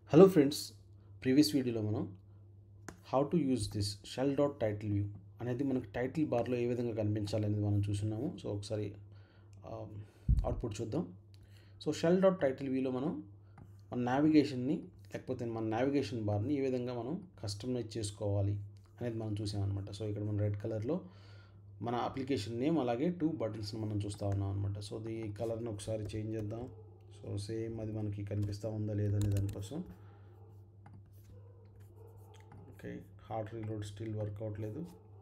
hello friends previous వీడియోలో మనం how to use this shell dot title view అనేది మనకు టైటిల్ బార్లో ఏ విధంగా కనిపించాలనేది మనం చూస్తున్నాము సో ఒకసారి అవుట్పుట్ చూద్దాం సో షెల్ డాట్ టైటిల్ వ్యూలో మనం మన నావిగేషన్ని లేకపోతే మన నావిగేషన్ బార్ని ఏ విధంగా మనం కస్టమైజ్ చేసుకోవాలి అనేది మనం చూసామన్నమాట సో ఇక్కడ మనం రెడ్ కలర్లో మన అప్లికేషన్ నేమ్ అలాగే టూ బటన్స్ని మనం చూస్తూ ఉన్నాం అనమాట సో ఈ కలర్ని ఒకసారి చేంజ్ చేద్దాం సో సేమ్ అది మనకి కనిపిస్తూ ఉందా లేదనే దానికోసం okay hot reload still work అవ్వట్లేదు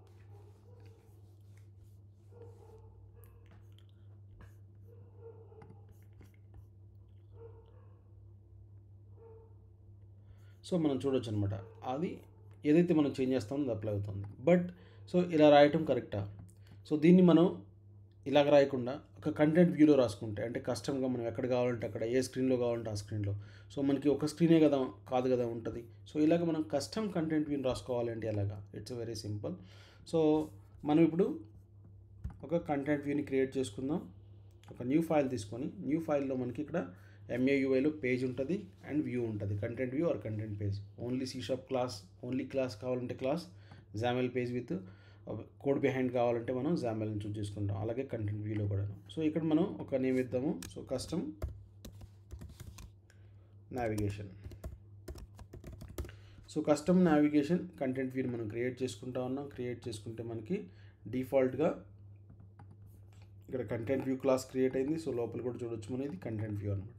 సో మనం చూడొచ్చు అనమాట అది ఏదైతే మనం చేంజ్ చేస్తామో అది అప్లై అవుతుంది బట్ సో ఇలా రాయటం కరెక్టా సో దీన్ని మనం ఇలాగ రాయకుండా ఒక కంటెంట్ వ్యూలో రాసుకుంటే అంటే కస్టమ్గా మనం ఎక్కడ కావాలంటే అక్కడ ఏ స్క్రీన్లో కావాలంటే ఆ స్క్రీన్లో సో మనకి ఒక స్క్రీనే కదా కాదు కదా ఉంటుంది సో ఇలాగ మనం కస్టమ్ కంటెంట్ వ్యూని రాసుకోవాలంటే ఎలాగా ఇట్స్ వెరీ సింపుల్ సో మనం ఇప్పుడు ఒక కంటెంట్ వ్యూని క్రియేట్ చేసుకుందాం ఒక న్యూ ఫైల్ తీసుకొని న్యూ ఫైల్లో మనకి ఇక్కడ ఎంఏయుఐలో పేజ్ ఉంటుంది అండ్ వ్యూ ఉంటుంది content view or content page only C sharp class only class కావాలంటే class XAML page with code behind కావాలంటే మనం జామెల్ని చూస్ చేసుకుంటాం అలాగే కంటెంట్ వ్యూలో కూడా సో ఇక్కడ మనం ఒక నేమ్ ఇద్దాము so custom navigation so custom navigation content వ్యూని మనం క్రియేట్ చేసుకుంటా ఉన్నాం క్రియేట్ చేసుకుంటే మనకి డిఫాల్ట్గా ఇక్కడ కంటెంట్ వ్యూ క్లాస్ క్రియేట్ అయింది సో లోపల కూడా చూడొచ్చు మనం ఇది కంటెంట్ వ్యూ అనమాట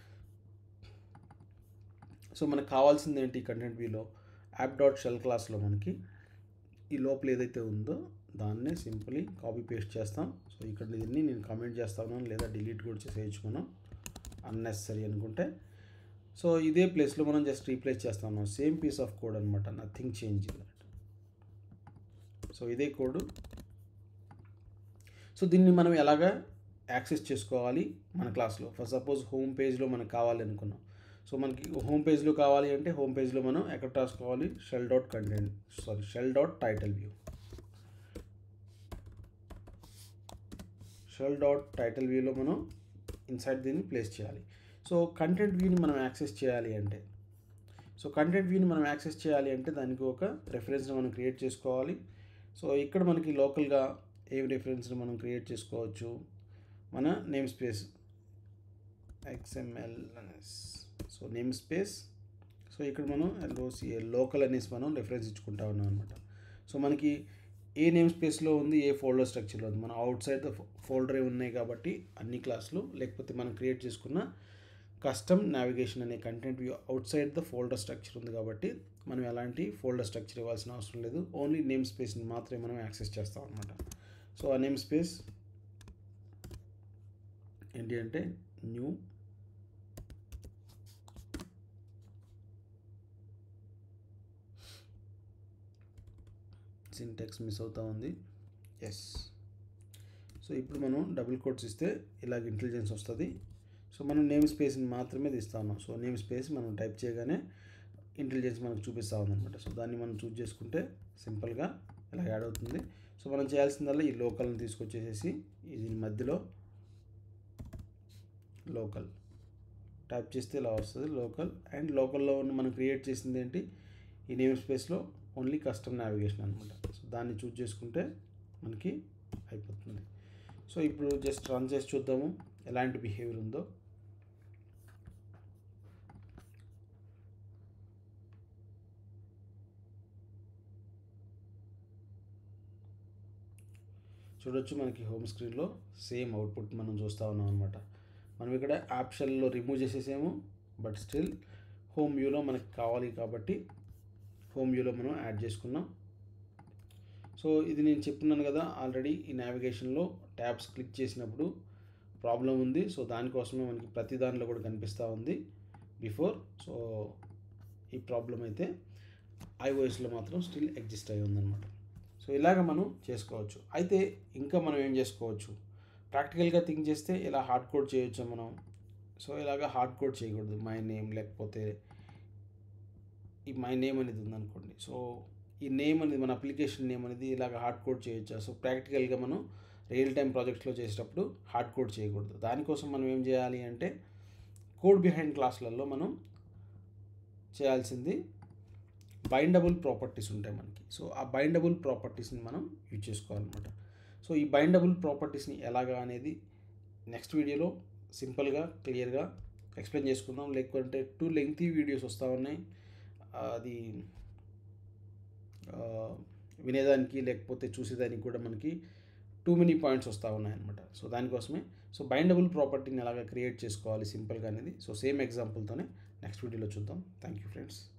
సో మనకు కావాల్సింది ఏంటి కంటెంట్ వ్యూలో యాప్ డాట్ షెల్ క్లాస్లో మనకి ఈ లోపల ఏదైతే ఉందో దాన్నే సింపుల్లీ కాపీ పేస్ట్ చేస్తాం సో ఇక్కడ దీన్ని నేను కామెంట్ చేస్తాను లేదా డిలీట్ కూడా చేసేయచ్చు మనం అన్నెసరీ అనుకుంటే సో ఇదే ప్లేస్లో మనం జస్ట్ రీప్లేస్ చేస్తాము సేమ్ పీస్ ఆఫ్ కోడ్ అనమాట nothing change in that so ఇదే కోడ్ సో దీన్ని మనం ఎలాగా యాక్సెస్ చేసుకోవాలి మన క్లాస్లో ఫర్ సపోజ్ హోమ్ పేజ్లో మనకు కావాలి అనుకున్నాం సో మనకి హోమ్ పేజ్లో కావాలి అంటే హోమ్ పేజ్లో మనం ఎక్కడ రాసుకోవాలి shell dot content sorry shell dot title view shell dot title వ్యూలో మనం ఇన్సైడ్ దీన్ని ప్లేస్ చేయాలి సో కంటెంట్ వ్యూని మనం యాక్సెస్ చేయాలి అంటే సో కంటెంట్ వ్యూని మనం యాక్సెస్ చేయాలి అంటే దానికి ఒక రెఫరెన్స్ని మనం క్రియేట్ చేసుకోవాలి సో ఇక్కడ మనకి లోకల్గా ఏ రెఫరెన్స్ని మనం క్రియేట్ చేసుకోవచ్చు మన name space XML so name space so ఇక్కడ మనం ఎల్ఓసిఎల్ లోకల్ అనేసి మనం రెఫరెన్స్ ఇచ్చుకుంటా ఉన్నాం అనమాట సో మనకి ఏ నేమ్ స్పేస్లో ఉంది ఏ ఫోల్డర్ స్ట్రక్చర్లో ఉంది మనం అవుట్ సైడ్ ద ఫోల్డరే ఉన్నాయి కాబట్టి అన్ని క్లాసులు లేకపోతే మనం క్రియేట్ చేసుకున్న కస్టమ్ నావిగేషన్ అనే content view outside the folder structure ఉంది కాబట్టి మనం ఎలాంటి ఫోల్డర్ స్ట్రక్చర్ ఇవ్వాల్సిన అవసరం లేదు ఓన్లీ నేమ్ స్పేస్ని మాత్రమే మనం యాక్సెస్ చేస్తాం అనమాట సో ఆ నేమ్ స్పేస్ ఏంటి అంటే న్యూ సింటెక్స్ మిస్ అవుతూ ఉంది ఎస్ సో ఇప్పుడు మనం డబుల్ కోట్స్ ఇస్తే ఇలాగ ఇంటెలిజెన్స్ వస్తుంది సో మనం నేమ్ స్పేస్ని మాత్రమే తీస్తా ఉన్నాం సో నేమ్ స్పేస్ మనం టైప్ చేయగానే ఇంటెలిజెన్స్ మనకు చూపిస్తూ ఉందన్నమాట సో దాన్ని మనం చూస్ చేసుకుంటే సింపుల్గా ఇలా యాడ్ అవుతుంది సో మనం చేయాల్సిందల్లా ఈ లోకల్ని తీసుకొచ్చేసేసి దీని మధ్యలో లోకల్ టైప్ చేస్తే ఇలా వస్తుంది లోకల్ అండ్ లోకల్లో ఉన్న మనం క్రియేట్ చేసింది ఏంటి ఈ నేమ్ స్పేస్లో ఓన్లీ కస్టమ్ నావిగేషన్ అనమాట సో దాన్ని చూస్ చేసుకుంటే మనకి అయిపోతుంది సో ఇప్పుడు జస్ట్ రన్ చేసి చూద్దాము ఎలాంటి బిహేవియర్ ఉందో చూడొచ్చు మనకి హోమ్ స్క్రీన్లో సేమ్ అవుట్పుట్ మనం చూస్తూ ఉన్నాం అనమాట మనం ఇక్కడ ఆప్షన్లో రిమూవ్ చేసేసాము బట్ స్టిల్ హోమ్ వ్యూలో మనకి కావాలి కాబట్టి హోమ్ వ్యూలో మనం యాడ్ చేసుకున్నాం సో ఇది నేను చెప్తున్నాను కదా ఆల్రెడీ ఈ నావిగేషన్లో ట్యాబ్స్ క్లిక్ చేసినప్పుడు ప్రాబ్లం ఉంది సో దానికోసమే మనకి ప్రతి దానిలో కూడా కనిపిస్తూ ఉంది బిఫోర్ సో ఈ ప్రాబ్లం అయితే ఐఓఎస్లో మాత్రం స్టిల్ ఎగ్జిస్ట్ అయి ఉందన్నమాట సో ఇలాగ మనం చేసుకోవచ్చు అయితే ఇంకా మనం ఏం చేసుకోవచ్చు ప్రాక్టికల్గా థింక్ చేస్తే ఇలా హార్డ్ కోడ్ చేయొచ్చు మనం సో ఇలాగ హార్డ్ కోడ్ చేయకూడదు మై నేమ్ లేకపోతే ఈ మై నేమ్ అనేది ఉందనుకోండి సో ఈ నేమ్ అనేది మన అప్లికేషన్ నేమ్ అనేది ఇలాగ హార్డ్ కోడ్ చేయొచ్చు సో ప్రాక్టికల్గా మనం రియల్ టైం ప్రాజెక్ట్స్లో చేసేటప్పుడు హార్డ్ కోడ్ చేయకూడదు దానికోసం మనం ఏం చేయాలి అంటే కోడ్ బిహైండ్ క్లాసులలో మనం చేయాల్సింది బైండబుల్ ప్రాపర్టీస్ ఉంటాయి మనకి సో ఆ బైండబుల్ ప్రాపర్టీస్ని మనం యూజ్ చేసుకోవాలన్నమాట సో ఈ బైండబుల్ ప్రాపర్టీస్ని ఎలాగా అనేది నెక్స్ట్ వీడియోలో సింపుల్గా క్లియర్గా ఎక్స్ప్లెయిన్ చేసుకుందాం లేకుంటే టూ లెంగ్తీ వీడియోస్ వస్తూ ఉన్నాయి అది ఆ, వినేదానికి లేకపోతే చూసేదానికి కూడా మనకి టూ మెనీ పాయింట్స్ వస్తూ ఉన్నాయన్నమాట సో దానికోసమే సో బైండబుల్ ప్రాపర్టీని ఎలాగ క్రియేట్ చేసుకోవాలి సింపుల్గా అనేది సో సేమ్ ఎగ్జాంపుల్తోనే నెక్స్ట్ వీడియోలో చూద్దాం థ్యాంక్ యూ ఫ్రెండ్స్